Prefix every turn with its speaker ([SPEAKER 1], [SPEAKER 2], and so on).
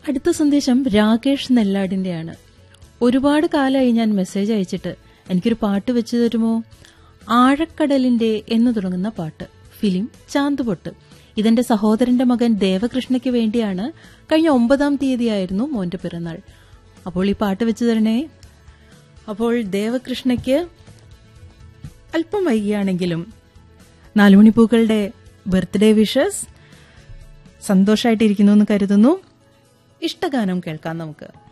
[SPEAKER 1] അടുത്ത സന്ദേശം രാകേഷ് നെല്ലാടിന്റെയാണ് ഒരുപാട് കാലമായി ഞാൻ മെസ്സേജ് അയച്ചിട്ട് എനിക്കൊരു പാട്ട് വെച്ചു തരുമോ ആഴക്കടലിന്റെ എന്ന് തുടങ്ങുന്ന പാട്ട് ഫിലിം ചാന്തുപൊട്ട് ഇതെന്റെ സഹോദരന്റെ മകൻ ദേവകൃഷ്ണയ്ക്ക് വേണ്ടിയാണ് കഴിഞ്ഞ ഒമ്പതാം തീയതിയായിരുന്നു മോന്റെ പിറന്നാൾ അപ്പോൾ ഈ പാട്ട് വെച്ചു തരണേ അപ്പോൾ ദേവകൃഷ്ണയ്ക്ക് അല്പം വൈകിയാണെങ്കിലും നാലുമണിപ്പൂക്കളുടെ ബർത്ത്ഡേ വിഷസ് സന്തോഷമായിട്ടിരിക്കുന്നു എന്ന് കരുതുന്നു ഇഷ്ടഗാനം കേൾക്കാം നമുക്ക്